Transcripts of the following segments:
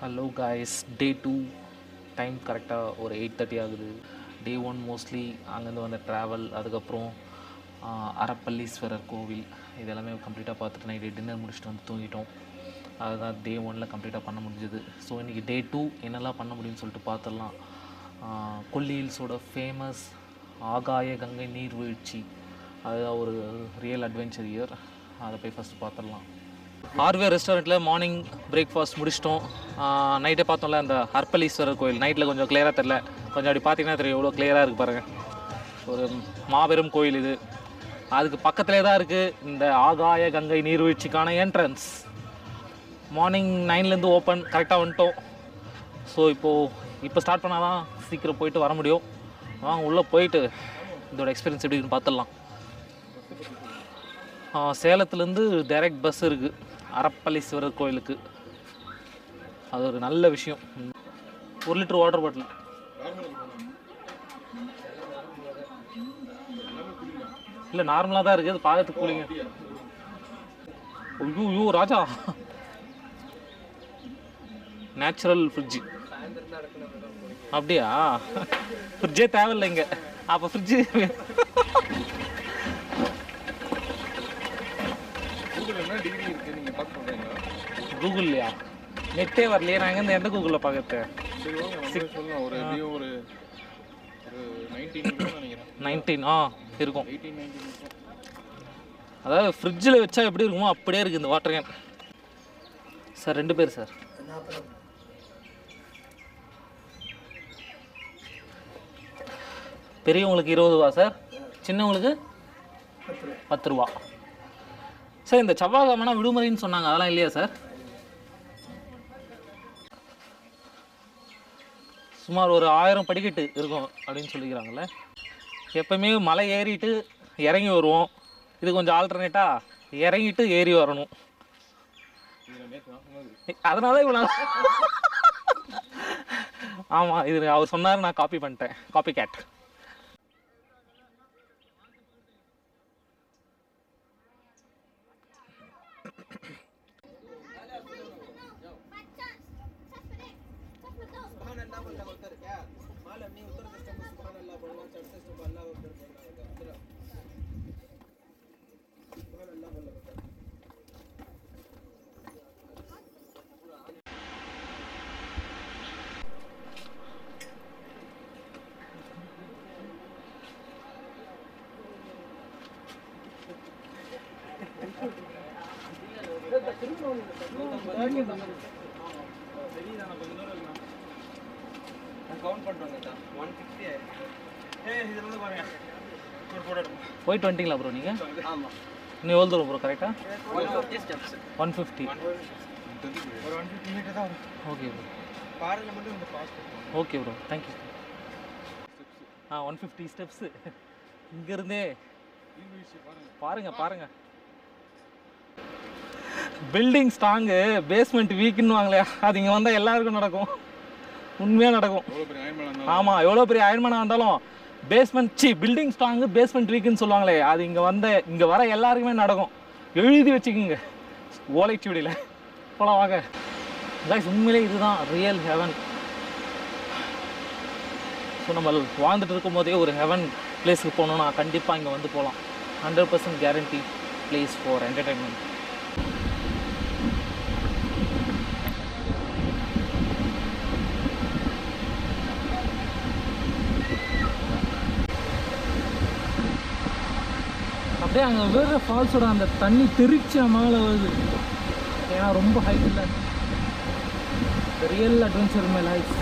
Hello guys day two time கரெக்டாக ஒரு eight thirty ஆகுது டே ஒன் மோஸ்ட்லி அங்கேருந்து வந்த ட்ராவல் அதுக்கப்புறம் ஆஹ், அறப்பள்ளீஸ்வரர் கோவில் இதெல்லாமே கம்ப்ளீட்டாக பார்த்துட்டு நைட்டு டின்னர் முடிச்சுட்டு வந்து தூங்கிட்டோம் அதுதான் டே ஒனில் கம்ப்ளீட்டாக பண்ண முடிஞ்சது ஸோ இன்றைக்கி டே டூ என்னெல்லாம் பண்ண முடியும்னு சொல்லிட்டு பார்த்துடலாம் ஆஹ், கொல்லி ஹில்ஸோட ஃபேமஸ் ஆகாய கங்கை நீர்வீழ்ச்சி அதுதான் ஒரு ரியல் அட்வென்ச்சர் இயர் அதை போய் ஃபஸ்ட்டு பார்த்துடலாம் ஆர்வே ரெஸ்டாரண்ட்டில் மார்னிங் பிரேக்ஃபாஸ்ட் முடிச்சிட்டோம் நைட்டே பார்த்தோம்ல அந்த ஹர்பலீஸ்வரர் கோயில் நைட்டில் கொஞ்சம் கிளியராக தெரில கொஞ்சம் அப்படி பார்த்தீங்கன்னா தெரியும் எவ்வளோ கிளியராக இருக்குது பாருங்கள் ஒரு மாபெரும் கோயில் இது அதுக்கு பக்கத்துலேயே தான் இருக்குது இந்த ஆகாய கங்கை நீர்வீழ்ச்சிக்கான என்ட்ரன்ஸ் மார்னிங் நைன்லேருந்து ஓப்பன் கரெக்டாக வந்துட்டோம் ஸோ இப்போது இப்போ ஸ்டார்ட் பண்ணால் தான் சீக்கிரம் போயிட்டு வர முடியும் வாங்க உள்ளே போயிட்டு இதோட எக்ஸ்பீரியன்ஸ் எப்படி இருக்குன்னு பார்த்துடலாம் ஆ, சேலத்துலேருந்து டைரக்ட் பஸ் இருக்குது அரப்பள்ளீஸ்வரர் கோயிலுக்கு அது ஒரு நல்ல விஷயம் ம். ஒரு லிட்டர் வாட்டர் பாட்டில் இல்லை நார்மலாக தான் இருக்குது அது பார்க்கறதுக்கு கூலிங்க ஐயோ ஐயோ ராஜா நேச்சுரல் ஃப்ரிட்ஜு அப்படியா ஃப்ரிட்ஜே தேவையில்லை இங்கே அப்போ ஃப்ரிட்ஜு கூகுள் என்ன டிகிரி இருக்கு நீங்க பார்த்து சொல்றீங்களா கூகுள்லையா நெட்டே வரலையே நான் எங்கேருந்து எந்த கூகுளில் பார்க்கறது சரி வாங்க வந்து சொல்லலாம் ஒரு எப்படியும் ஒரு ஒரு நைன்டீன் நினைக்கிறேன் நைன்டீன் ஆ இருக்கும் எயிட்டீன் நைன்டீன் அதாவது ஃப்ரிட்ஜில் வச்சா எப்படி இருக்குமோ அப்படியே இருக்குது இந்த வாட்டர் கேன் சார் ரெண்டு பேர் சார் பெரியவங்களுக்கு இருபது ரூபா சார் சின்னவங்களுக்கு பத்து ரூபா சார் இந்த செவ்வாய்க்கிழமைனா விடுமுறைன்னு சொன்னாங்க அதெல்லாம் இல்லையா சார் சுமார் ஒரு ஆயிரம் படிக்கட்டு இருக்கும் அப்படின்னு சொல்லிக்கிறாங்கல்ல எப்பவுமே மலை ஏறிட்டு இறங்கி வருவோம் இது கொஞ்சம் ஆல்டர்னேட்டாக இறங்கிட்டு ஏறி வரணும் நேற்று நான் சொன்னது அதனால இவ்வளோ ஆமாம் இது அவர் சொன்னார் நான் காப்பி பண்ணிட்டேன் காப்பி கேட் கவுண்ட் பண்ணுறோங்க ஒன் ஃபிஃப்டி ஏ இதுல இருந்து பாருங்க ஒரு ஃபோட்டோ எடுப்போம் போயிட்டு வந்துட்டீங்களா ப்ரோ நீங்கள் ஆமாம் இன்னும் எவ்வளோ தூரம் ப்ரோ கரெக்டாக one fifty steps one fifty ஒரு ஒன் ஃபிஃப்டி மீட்டர் தான் வரும் ஓகே ப்ரோ பாறையில் மட்டும் இந்த பாஸ் ஓகே ப்ரோ தேங்க்யூ ஆ ஒன் ஃபிஃப்டி ஸ்டெப்ஸு இங்கேருந்தே பாருங்க பாருங்க பில்டிங் ஸ்ட்ராங்கு பேஸ்மெண்ட் வீக்குன்னு வாங்களே அது இங்கே வந்தால் எல்லாருக்கும் நடக்கும் உண்மையாக நடக்கும் எவ்வளோ பெரிய அயன்மேன் இருந்தாலும் ஆமாம் எவ்வளோ பெரிய அயன்மேனாக இருந்தாலும் பேஸ்மெண்ட் சி பில்டிங் ஸ்ட்ராங்கு பேஸ்மெண்ட் வீக்குன்னு சொல்லுவாங்களே அது இங்கே வந்த இங்கே வர எல்லாருக்குமே நடக்கும் எழுதி வச்சுக்கோங்க ஓலைச்சுவடியில் போலாம் வாங்க guys உண்மையிலே இதுதான் ரியல் ஹெவன் ஸோ நம்ம வாழ்ந்துட்டு இருக்கும் போதே ஒரு ஹெவன் பிளேஸுக்கு போகணுன்னா கண்டிப்பாக இங்கே வந்து போகலாம் hundred percent guarantee place for entertainment அப்படியே அங்கே வேற ஃபால்ஸோட அந்த தண்ணி தெரிச்ச மேலே வருது ஏன்னா ரொம்ப ஹைட் இல்லை real adventure my life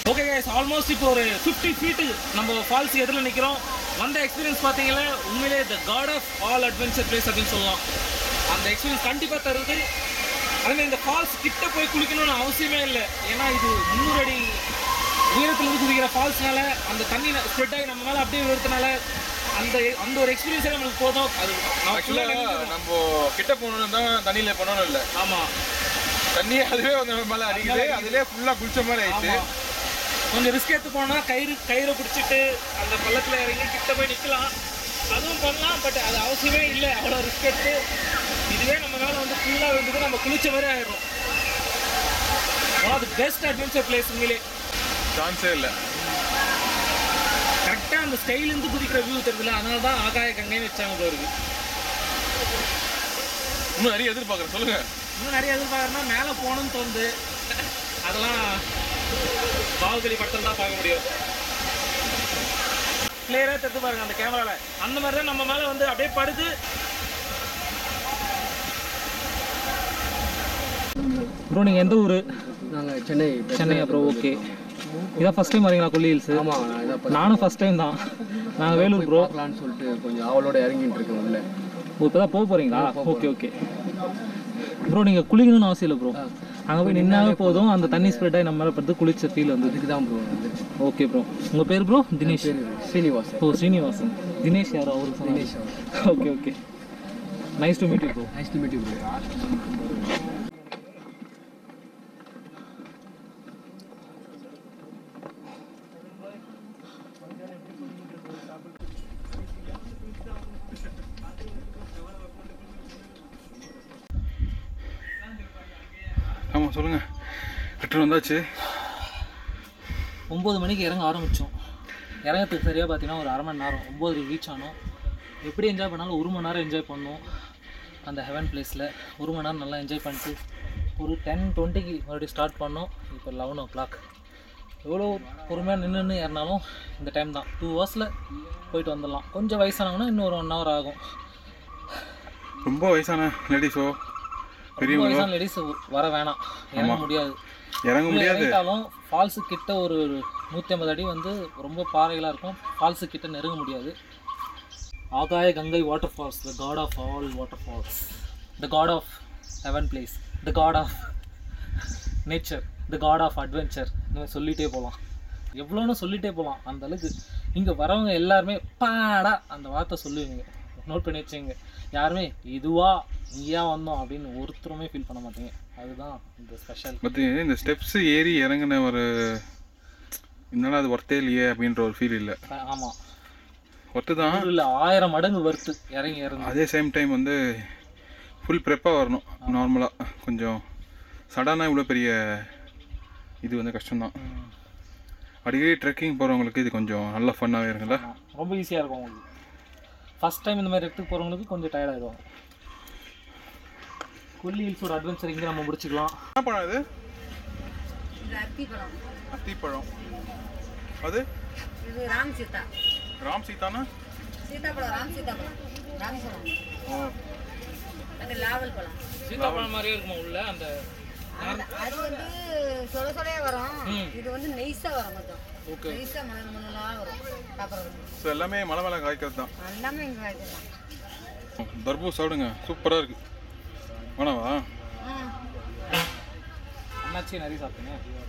okay guys almost இப்போ ஒரு ஃபிஃப்டி ஃபீட்டு நம்ம ஃபால்ஸ் எதிரில் நிற்கிறோம் வந்த எக்ஸ்பீரியன்ஸ் பார்த்தீங்கன்னா உண்மையிலே the god of all adventure place அப்படின்னு சொல்லலாம் அந்த எக்ஸ்பீரியன்ஸ் கண்டிப்பாக தருது அதே இந்த ஃபால்ஸ் கிட்ட போய் குளிக்கணும்னு அவசியமே இல்லை ஏன்னா இது முந்நூறு அடி உயரத்துலேருந்து குதிக்கிற ஃபால்ஸ்னால அந்த தண்ணி ஸ்ப்ரெட் ஆகி நம்ம மேலே அப்படியே விழுறதுனால அந்த அந்த ஒரு எக்ஸ்பீரியன்ஸே நம்மளுக்கு போதும் அது ஆக்சுவலாக நம்ம கிட்ட போகணும்னு தான் தண்ணியில் போனோம்னு இல்லை ஆமாம் தண்ணி அதுவே வந்து நம்ம மேலே அடிக்குது அதுலேயே ஃபுல்லாக குளிச்ச மாதிரி ஆயிடுச்சு ஆமா. கொஞ்சம் ரிஸ்க் எடுத்து போனால் கயிறு கயிறை பிடிச்சிட்டு அந்த பள்ளத்தில் இறங்கி கிட்ட போய் நிற்கலாம் அதுவும் பண்ணலாம் பட் அது அவசியமே இல்லை அவ்வளோ ரிஸ்க் எடுத்து இதுவே நம்ம மேலே வந்து ஃபுல்லாக விழுந்துட்டு நம்ம குளிச்ச மாதிரி ஆயிடும் one of the best adventure place உண்மையிலே சான்ஸே இல்லை கரெக்டாக அந்த ஸ்டைலேருந்து குதிக்கிற வியூ தெரியுதுல அதனால தான் ஆகாய கங்கைன்னு வச்சாங்க போல இருக்கு இன்னும் நிறைய எதிர்பார்க்குறேன் சொல்லுங்கள் இன்னும் நிறைய எதிர்பார்க்கறனா மேலே போகணும்னு தோணுது அதெல்லாம் பாகுபலி படத்தில் தான் பார்க்க முடியும் கிளியராக தெரிஞ்சு பாருங்க அந்த கேமராவில் அந்த மாதிரி தான் நம்ம மேலே வந்து அப்படியே படுது ப்ரோ நீங்கள் எந்த ஊர் நாங்கள் சென்னை சென்னை அப்புறம் ஓகே இதான் ஃபஸ்ட் டைம் வரீங்களா கொல்லி ஹில்ஸ் ஆமாம் நான் இதை நானும் ஃபஸ்ட் டைம் தான் நாங்கள் வேலூர் ப்ரோ பார்க்கலான்னு சொல்லிட்டு கொஞ்சம் அவளோட இறங்கிட்டு இருக்கேன் உள்ள இப்போ தான் போக போகிறீங்களா ஓகே ஓகே ப்ரோ நீங்கள் குளிக்கணும்னு அவசியம் இல்லை ப்ரோ அங்கே போய் நின்னாவே போதும் அந்த தண்ணி ஸ்ப்ரெட் ஆகி நம்ம மேலே படுத்து குளிச்ச ஃபீல் வந்து இதுக்கு தான் ப்ரோ வந்து ஓகே ப்ரோ உங்கள் பேர் ப்ரோ தினேஷ் பேர் ஸ்ரீனிவாசன் ஓ ஸ்ரீனிவாசன் தினேஷ் யாரோ அவருக்கு Dinesh okay okay nice to meet you bro nice to meet you bro ஆமாம் சொல்லுங்கள் ரிட்டர்ன் வந்தாச்சு ஒம்பது மணிக்கு இறங்க ஆரம்பித்தோம் இறங்கறதுக்கு சரியாக பார்த்தீங்கன்னா ஒரு அரை மணி நேரம் ஒம்பது ரீச் ஆனோம் எப்படி என்ஜாய் பண்ணாலும் ஒரு மணி நேரம் என்ஜாய் பண்ணோம் அந்த ஹெவன் பிளேஸில் ஒரு மணி நேரம் நல்லா என்ஜாய் பண்ணிட்டு ஒரு டென் டுவெண்ட்டிக்கு மறுபடியும் ஸ்டார்ட் பண்ணோம் இப்போ லெவன் ஓ கிளாக் எவ்வளோ பொறுமையாக நின்று நின்று ஏறினாலும் இந்த டைம் தான் டூ ஹவர்ஸில் போயிட்டு வந்துடலாம் கொஞ்சம் வயசானவங்கன்னா இன்னும் ஒரு ஒன் ஹவர் ஆகும் ரொம்ப வயசான லேடிஸோ ரொம்ப பெரியவங்களோ வயசான லேடிஸ் வர வேணாம் இறங்க முடியாது இறங்க முடியாது இறங்கிட்டாலும் ஃபால்ஸு கிட்ட ஒரு நூற்றி ஐம்பது அடி வந்து ரொம்ப பாறைகளாக இருக்கும் ஃபால்ஸு கிட்ட நெருங்க முடியாது Aagaya Gangai water falls the god of all water falls the god of heaven place the god of nature the god of adventure இந்த மாதிரி சொல்லிகிட்டே போகலாம் எவ்வளோன்னு சொல்லிகிட்டே போகலாம் அந்த அளவுக்கு இங்கே வரவங்க எல்லாருமே பாடா அந்த வார்த்தை சொல்லுவீங்க நோட் பண்ணி வச்சுங்க யாருமே இதுவா இங்கேயா வந்தோம் அப்படின்னு ஒருத்தருமே ஃபீல் பண்ண மாட்டீங்க அதுதான் இந்த ஸ்பெஷல் பட் இந்த ஸ்டெப்ஸ் ஏறி இறங்கின ஒரு என்னடா அது ஒர்த்தே இல்லையே அப்படின்ற ஒரு ஃபீல் இல்லை ஆமாம் ஒர்த்து தான் இல்லை ஆயிரம் மடங்கு வருத்து இறங்கி இறங்கி அதே சேம் டைம் வந்து ஃபுல் ப்ரெப்பாக வரணும் நார்மலாக கொஞ்சம் சடனாக இவ்வளோ பெரிய இது வந்து கஷ்டம்தான் அடிக்கடி ட்ரெக்கிங் போகிறவங்களுக்கு இது கொஞ்சம் நல்ல ஃபன்னாகவே இருக்குல்ல ஆமா. ரொம்ப ஈஸியாக இருக்கும் உங்களுக்கு ஃபஸ்ட் டைம் இந்த மாதிரி இடத்துக்கு போகிறவங்களுக்கு கொஞ்சம் டயர்ட் ஆகிடும் கொல்லி ஹில்ஸோட அட்வென்ச்சர் இங்கே நம்ம முடிச்சுக்கலாம் என்ன பழம் இது இது அத்திப்பழம் அத்திப்பழம் அது இது ராம் சீதா ராம் சீதானா சீதாப்பழம் ராம் சீதாப்பழம் ராமபழம் ஓ அது லாவல் பழம் சீதாப்பழம் மாதிரியே இருக்குமா உள்ள அந்த அது அது வந்து சொல சொலையா வரும் ம். இது வந்து நெய்ஸா வரும் கொஞ்சம் ஓகே நெய்ஸா மணல் மணலா வரும் சாப்பிட்றது ஸோ எல்லாமே மலை மேலே காய்க்கிறது தான் எல்லாமே இங்கே வைக்கலாம் தர்பூஸ் சாப்பிடுங்க சூப்பராக இருக்குது வேணாவா ம் அண்ணாச்சி நிறைய சாப்பிட்டீங்க